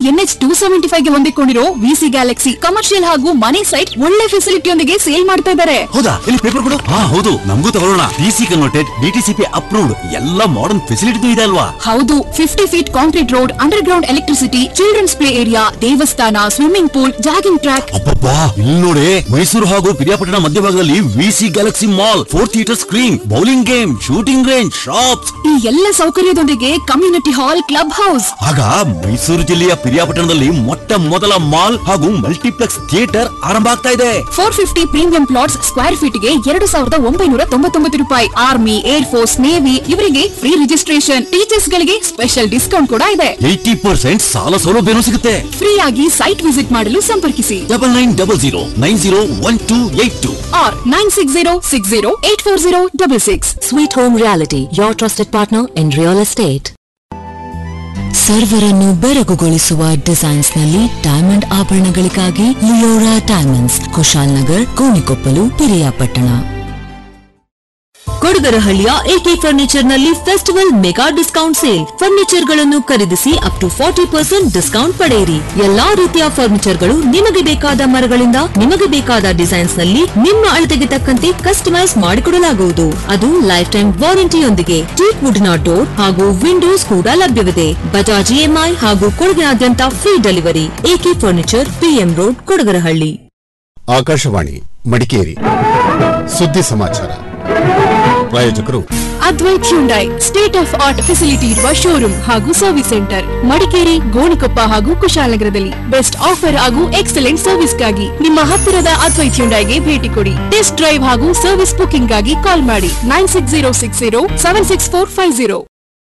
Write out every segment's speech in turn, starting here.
NH two seventy five ಗೆ ಹೊಂದಿಕೊಂಡಿರೋ VC Galaxy commercial ಹಾಗೂ ಮನೆ ಸೈಟ್ ಒಳ್ಳೆ ಫೆಸಿಲಿಟಿಯೊಂದಿಗೆ ಸೇಲ್ ಮಾಡ್ತಾ ಇದ್ದಾರೆ ಹೌದಾ ಇಲ್ಲಿ ಪೇಪರ್ ಕೊಡು ಹಾ ಹೌದು ನಮಗೂ ತಗೊಳ್ಳೋಣ ಡಿಸಿ ಕನ್ವರ್ಟೆಡ್ ಡಿಟಿಸಿಪಿ ಅಪ್ರೂವ್ಡ್ ಎಲ್ಲ ಮಾಡರ್ನ್ ಫೆಸಿಲಿಟಿ ಇದೆ ಅಲ್ವಾ ಹೌದು fifty feet concrete road underground electricity children's play area ದೇವಸ್ಥಾನ ಸ್ವಿಮ್ಮಿಂಗ್ ಪೂಲ್ ಜಾಗಿಂಗ್ ಟ್ರ್ಯಾಕ್ ಅಬ್ಬಬ್ಬಾ ಇಲ್ಲಿ ನೋಡಿ ಮೈಸೂರು ಹಾಗೂ ಪಿರಿಯಾಪಟ್ಟಣ ಮಧ್ಯಭಾಗದಲ್ಲಿ VC Galaxy Mall four theatre screen bowling game shooting range shops ಈ ಎಲ್ಲ ಸೌಕರ್ಯದೊಂದಿಗೆ ಕಮ್ಯುನಿಟಿ ಹಾಲ್ ಕ್ಲಬ್ ಹೌಸ್ ಆಗ ಮೈಸೂರು ಜಿಲ್ಲೆಯ ಪಿರಿಯಾಪಟ್ಟಣದಲ್ಲಿ ಮೊಟ್ಟ ಮೊದಲ ಮಾಲ್ ಹಾಗೂ ಮಲ್ಟಿಪ್ಲೆಕ್ಸ್ ಥಿಯೇಟರ್ ಆರಂಭ ಆಗ್ತಾ ಇದೆ four fifty premium plots square feet ಗೆ ಎರಡು ಸಾವಿರದ ಒಂಬೈನೂರ ತೊಂಬತ್ತೊಂಬತ್ತು ರೂಪಾಯಿ ಆರ್ಮಿ ಏರ್ ಫೋರ್ಸ್ ನೇವಿ ಇವರಿಗೆ ಫ್ರೀ ರಿಜಿಸ್ಟ್ರೇಷನ್ ಟೀಚರ್ಸ್ ಗಳಿಗೆ ಸ್ಪೆಷಲ್ ಡಿಸ್ಕೌಂಟ್ ಕೂಡ ಇದೆ ಏಯ್ಟಿ ಪರ್ಸೆಂಟ್ ಸಾಲ ಸೌಲಭ್ಯನೂ ಸಿಗುತ್ತೆ ಫ್ರೀ ಆಗಿ ಸೈಟ್ ವಿಸಿಟ್ ಮಾಡಲು ಸಂಪರ್ಕಿಸಿ double nine double zero nine zero one two eight two R nine six zero six zero eight four zero double six Sweet Home Reality, your trusted partner in real estate. ಸರ್ವರನ್ನು ಬೆರಗುಗೊಳಿಸುವ designs ನಲ್ಲಿ diamond ಆಭರಣಗಳಿಗಾಗಿ Leora Diamonds Kushal Nagar Konikoppalu Piriyapatna ಕೊಡಗರಹಳ್ಳಿಯ AK furniture ನಲ್ಲಿ festival mega discount sale furniture ಗಳನ್ನು ಖರೀದಿಸಿ up to forty percent discount ಪಡೆಯಿರಿ ಎಲ್ಲಾ ರೀತಿಯ ಫರ್ನಿಚರ್ ಗಳು ನಿಮಗೆ ಬೇಕಾದ ಮರಗಳಿಂದ ನಿಮಗೆ ಬೇಕಾದ ಡಿಸೈನ್ಸ್ ನಲ್ಲಿ ನಿಮ್ಮ ಅಳತೆಗೆ ತಕ್ಕಂತೆ ಕಸ್ಟಮೈಸ್ ಮಾಡಿಕೊಡಲಾಗುವುದು ಅದು ಲೈಫ್ ಟೈಮ್ ವಾರಂಟಿಯೊಂದಿಗೆ ಟೀಕ್ ವುಡ್ನ ಡೋರ್ ಹಾಗೂ ವಿಂಡೋಸ್ ಕೂಡ ಲಭ್ಯವಿದೆ ಬಜಾಜ್ ಇಎಂಐ ಹಾಗೂ ಕೊಡಗಿನಾದ್ಯಂತ free delivery AK furniture PM road Kodagarahalli Akashvani Madikeri ಸುದ್ದಿ ಸಮಾಚಾರ ಪ್ರಾಯೋಜಕರು Advait Hyundai state of art facility ಇರುವ ಶೋರೂಮ್ ಹಾಗೂ ಸರ್ವಿಸ್ ಸೆಂಟರ್ ಮಡಿಕೇರಿ ಗೋಣಿಕೊಪ್ಪ ಹಾಗೂ ಕುಶಾಲನಗರದಲ್ಲಿ ಬೆಸ್ಟ್ ಆಫರ್ ಹಾಗೂ ಎಕ್ಸಲೆಂಟ್ ಸರ್ವಿಸ್ಗಾಗಿ ನಿಮ್ಮ ಹತ್ತಿರದ ಅದ್ವೈತ್ ಹ್ಯುಂಡೈಗೆ ಭೇಟಿ ಕೊಡಿ ಟೆಸ್ಟ್ ಡ್ರೈವ್ ಹಾಗೂ ಸರ್ವಿಸ್ ಬುಕಿಂಗ್ ಗಾಗಿ ಕಾಲ್ ಮಾಡಿ nine six zero six zero seven six four five zero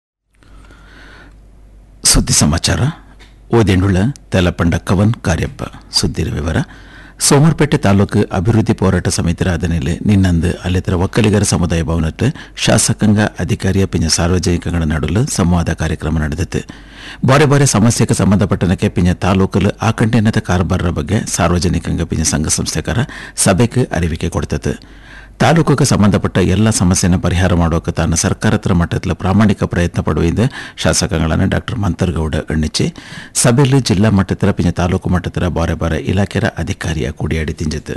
ಸುದ್ದಿ ಸಮಾಚಾರ ಓದೆಂಡುಳ ತೆಲಪಂಡ ಕವನ್ ಕಾರ್ಯಪ್ಪ ಸುದ್ದಿರ ವಿವರ ಸೋಮರ್ಪೇಟೆ ತಾಲೂಕು ಅಭಿವೃದ್ಧಿ ಹೋರಾಟ ಸಮಿತಿ ರಾಧನೆಯಲ್ಲಿ ನಿನ್ನಂದು ಅಲ್ಲಿತರ ಒಕ್ಕಲಿಗರ ಸಮುದಾಯ ಭವನಕ್ಕೆ ಶಾಸಕಾಂಗ ಅಧಿಕಾರಿಯ ಪಿಂಜ ಸಾರ್ವಜನಿಕಗಳ ನಡುವೆ ಸಂವಾದ ಕಾರ್ಯಕ್ರಮ ನಡೆದಿತ್ತು ಬಾರೆ ಬಾರೆ ಸಮಸ್ಯೆಗೆ ಸಂಬಂಧಪಟ್ಟನಕ್ಕೆ ಪಿಂಜ ತಾಲೂಕಲು ಆಕಂಠ್ಯನದ ಕಾರ್ಬಾರರ ಬಗ್ಗೆ ಸಾರ್ವಜನಿಕಂಗ ಪಿಂಜ ಸಂಘ ಸಂಸ್ಥೆಗಾರ ಸಭೆಗೆ ಅರಿವಿಕೆ ಕೊಡ್ತದೆ ತಾಲೂಕಿಗೆ ಸಂಬಂಧಪಟ್ಟ ಎಲ್ಲ ಸಮಸ್ಯೆನ ಪರಿಹಾರ ಮಾಡೋಕೆ ತಾನು ಸರ್ಕಾರತ್ರ ಮಟ್ಟದಲ್ಲಿ ಪ್ರಾಮಾಣಿಕ ಪ್ರಯತ್ನ ಪಡುವಿಂದ ಶಾಸಕಗಳನ್ನು ಡಾಕ್ಟರ್ ಮಂತರ್ಗೌಡ ಎಣ್ಣಿಚ್ಚಿ ಸಭೆಯಲ್ಲಿ ಜಿಲ್ಲಾ ಮಟ್ಟದ ಪಿಂಜ ತಾಲೂಕು ಮಟ್ಟದ ಬಾರೆ ಬಾರೆ ಇಲಾಖೆಯ ಅಧಿಕಾರಿಯ ಕೂಡಿಯಾಡಿ ತಿಂಜಿತು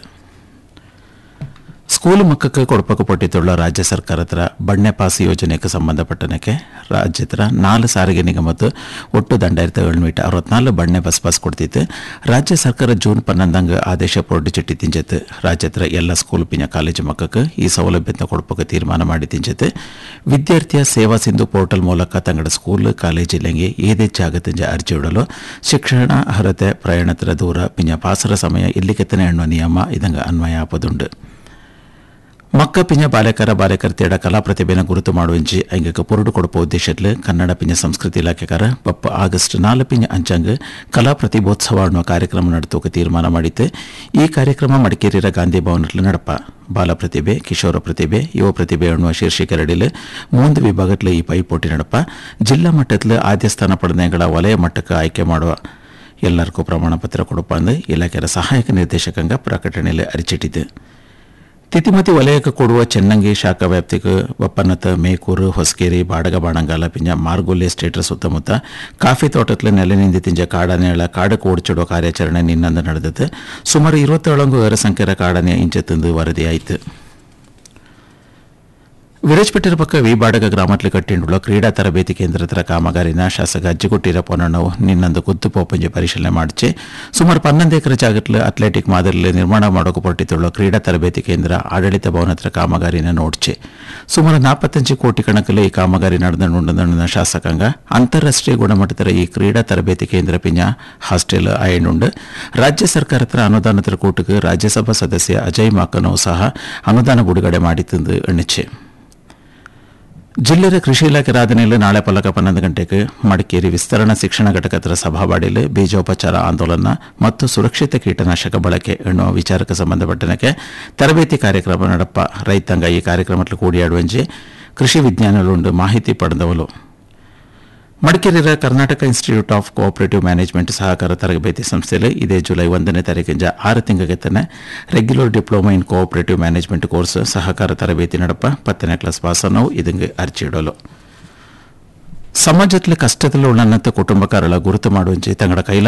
ಸ್ಕೂಲ್ ಮಕ್ಕಕ್ಕೆ ಕೊಡಪಕ್ಕೆ ಪಟ್ಟಿದ್ದುಳ್ಳ ರಾಜ್ಯ ಸರ್ಕಾರತ್ರ ಬಣ್ಣೆ ಪಾಸ್ ಯೋಜನೆಗೆ ಸಂಬಂಧಪಟ್ಟನಕ್ಕೆ ರಾಜ್ಯದ ನಾಲ್ಕು ಸಾರಿಗೆ ನಿಗಮದ್ದು ಒಟ್ಟು ದಂಡಾಯಿರത്തി ಏಳ್ನೂಟ ಅರವತ್ನಾಲ್ಕು ಬಣ್ಣೆ ಬಸ್ ಪಾಸ್ ಕೊಡ್ತಿತ್ತು ರಾಜ್ಯ ಸರ್ಕಾರ ಜೂನ್ ಪನ್ನೊಂದಂಗ ಆದೇಶ ಹೊರಡಿಸಿಟ್ಟು ತಿಂಜತ್ತು ರಾಜ್ಯದ ಎಲ್ಲ ಸ್ಕೂಲ್ ಪಿಂಜ ಕಾಲೇಜು ಮಕ್ಕಕ್ಕೆ ಈ ಸೌಲಭ್ಯನ ಕೊಡಪಕ್ಕೆ ತೀರ್ಮಾನ ಮಾಡಿ ತಿಂಜತ್ತು ವಿದ್ಯಾರ್ಥಿಯ ಸೇವಾ ಸಿಂಧು ಪೋರ್ಟಲ್ ಮೂಲಕ ತಂಗಡ ಸ್ಕೂಲ್ ಕಾಲೇಜಿಲ್ಲಂಗೆ ಏದೇ ಜಾಗತಿಂಜ ಅರ್ಜಿ ಇಡಲು ಶಿಕ್ಷಣ ಅರ್ಹತೆ ಪ್ರಯಾಣತರ ದೂರ ಪಿಂಜ ಪಾಸರ ಸಮಯ ಇಲ್ಲಿಗೆತ್ತನೆ ಎನ್ನುವ ನಿಯಮ ಇದಂಗ ಅನ್ವಯ ಆಪದುಂಡು ಮಕ್ಕ ಪಿಂಜ ಬಾಲಕರ ಬಾಲಕರ್ತಿಯಡ ಕಲಾ ಪ್ರತಿಭೆನ ಗುರುತು ಮಾಡುವಂಜಿ ಐಂಗಕ್ಕೆ ಪುರುಡು ಕೊಡುವ ಉದ್ದೇಶದಲ್ಲಿ ಕನ್ನಡ ಪಿಂಜ ಸಂಸ್ಕೃತಿ ಇಲಾಖೆಗಾರ ಬಪ್ಪ ಆಗಸ್ಟ್ ನಾಲ್ಕು ಪಿಂಜ ಅಂಚಾಂಗ ಕಲಾ ಪ್ರತಿಭೋತ್ಸವ ಅನ್ನುವ ಕಾರ್ಯಕ್ರಮ ನಡೆತೋಕೆ ತೀರ್ಮಾನ ಮಾಡಿತ್ತು ಈ ಕಾರ್ಯಕ್ರಮ ಮಡಿಕೇರಿಯ ಗಾಂಧಿ ಭವನದಲ್ಲಿ ನಡಪ ಬಾಲ ಪ್ರತಿಭೆ ಕಿಶೋರ ಪ್ರತಿಭೆ ಯುವ ಪ್ರತಿಭೆ ಅನ್ನುವ ಶೀರ್ಷಿಕೆರಡಿಲು ಮೂಂದು ವಿಭಾಗದಲ್ಲಿ ಈ ಪೈಪೋಟಿ ನಡಪ ಜಿಲ್ಲಾ ಮಟ್ಟದಲ್ಲಿ ಆದ್ಯ ಸ್ಥಾನ ಪಡೆದಗಳ ವಲಯ ಮಟ್ಟಕ್ಕೆ ಆಯ್ಕೆ ಮಾಡುವ ಎಲ್ಲರಿಗೂ ಪ್ರಮಾಣ ಪತ್ರ ಕೊಡಪ್ಪ ಅಂದು ಇಲಾಖೆಯ ಸಹಾಯಕ ನಿರ್ದೇಶಕಂಗ ಪ್ರಕಟಣೆಯಲ್ಲಿ ಅರಿಚಿಟ್ಟಿದೆ ತಿತಿಮತಿ ವಲಯಕ್ಕೆ ಕೊಡುವ ಚೆನ್ನಂಗಿ ಶಾಖಾ ವ್ಯಾಪ್ತಿಗೆ ಒಪ್ಪನತ ಮೇಕೂರು ಹೊಸಕೇರಿ ಬಾಡಗ ಬಾಣಂಗಾಲ ಪಿಂಜ ಮಾರ್ಗೋಲೆ ಸ್ಟೇಟರ್ ಸುತ್ತಮುತ್ತ ಕಾಫಿ ತೋಟದಲ್ಲಿ ನೆಲೆನಿಂದ ತಿಂಜ ಕಾಡನೆಗಳ ಕಾಡಕ್ಕೆ ಓಡಿಚಿಡುವ ಕಾರ್ಯಾಚರಣೆ ನಿನ್ನಂದು ನಡೆದಿತ್ತು ಸುಮಾರು ಇರುವತ್ತೇಳಂಗು ಏರ ಸಂಖ್ಯೆಯ ಕಾಡನೆ ಇಂಚೆ ತಂದು ವರದಿಯಾಯಿತು ವಿರಾಜಪೇಟೆ ಪಕ್ಕ ವಿ ಬಾಡಗ ಗ್ರಾಮದಲ್ಲಿ ಕಟ್ಟಿಂಡುಳ್ಳ ಕ್ರೀಡಾ ತರಬೇತಿ ಕೇಂದ್ರದ ಕಾಮಗಾರಿನ ಶಾಸಕ ಅಜ್ಜಿಗುಟ್ಟಿರ ಪೊನ್ನಣ್ಣವು ನಿನ್ನಂದು ಕುದ್ದು ಪೋಪಂಜಿ ಪರಿಶೀಲನೆ ಮಾಡಿಸಿ ಸುಮಾರು ಪನ್ನೊಂದು ಎಕರೆ ಜಾಗದಲ್ಲಿ ಅಥ್ಲೆಟಿಕ್ ಮಾದರಿಯಲ್ಲಿ ನಿರ್ಮಾಣ ಮಾಡೋಕೆ ಪಟ್ಟಿದ್ದುಳ್ಳ ಕ್ರೀಡಾ ತರಬೇತಿ ಕೇಂದ್ರ ಆಡಳಿತ ಭವನ ಹತ್ರ ಕಾಮಗಾರಿನ ನೋಡ್ಚೆ ಸುಮಾರು ನಾಲ್ಪತ್ತಂಚು ಕೋಟಿ ಕಣಕಲ್ಲಿ ಈ ಕಾಮಗಾರಿ ನಡೆದ ಶಾಸಕಾಂಗ ಅಂತಾರಾಷ್ಟ್ರೀಯ ಗುಣಮಟ್ಟದ ಈ ಕ್ರೀಡಾ ತರಬೇತಿ ಕೇಂದ್ರ ಪಿಂಜ ಹಾಸ್ಟೆಲ್ ಆಯಣ್ಣುಂಡು ರಾಜ್ಯ ಸರ್ಕಾರ ಹತ್ರ ಅನುದಾನದ ಕೂಟಕ್ಕೆ ರಾಜ್ಯಸಭಾ ಸದಸ್ಯ ಅಜಯ್ ಮಾಕನವು ಸಹ ಅನುದಾನ ಬಿಡುಗಡೆ ಮಾಡಿತ್ತಂದು ಎಣ್ಣಿಚ್ಚೆ ಜಿಲ್ಲೆಯ ಕೃಷಿ ಇಲಾಖೆ ರಾಧನೆಯಲ್ಲಿ ನಾಳೆ ಪಲಕ ಪನ್ನೊಂದು ಗಂಟೆಗೆ ಮಡಿಕೇರಿ ವಿಸ್ತರಣಾ ಶಿಕ್ಷಣ ಘಟಕದ ಸಭಾವಾಡಿಯಲ್ಲಿ ಬೀಜೋಪಚಾರ ಆಂದೋಲನ ಮತ್ತು ಸುರಕ್ಷಿತ ಕೀಟನಾಶಕ ಬಳಕೆ ಎನ್ನುವ ವಿಚಾರಕ್ಕೆ ಸಂಬಂಧಪಟ್ಟನಕ್ಕೆ ತರಬೇತಿ ಕಾರ್ಯಕ್ರಮ ನಡಪ ರೈತಾಂಗ ಈ ಕಾರ್ಯಕ್ರಮದಲ್ಲಿ ಕೂಡಿಯಾಡುವಂಜಿ ಕೃಷಿ ವಿಜ್ಞಾನಲುಂಡು ಮಾಹಿತಿ ಪಡೆದವಲು ಮಡಿಕೇರಿಯ Karnataka institute of cooperative management ಸಹಕಾರ ತರಬೇತಿ ಸಂಸ್ಥೆಯಲ್ಲಿ ಇದೇ ಜುಲೈ ಒಂದನೇ ತಾರೀಕಿಂದ ಆರು ತಿಂಗಳಿಗೆ ತನ್ನ regular diploma in cooperative management course ಸಹಕಾರ ತರಬೇತಿ ನಡಪ ಪತ್ತನೇ ಕ್ಲಾಸ್ ಪಾಸನ್ನು ಇದಂಗೆ ಅರ್ಜಿ ಇಡಲು ಸಮಾಜದಲ್ಲಿ ಕಷ್ಟದಲ್ಲಿ ಉಳ್ಳನ್ನಂತ ಕುಟುಂಬಕಾರಳ ಗುರುತು ಮಾಡುವಂತೆ ತಂಗಡ ಕೈಲ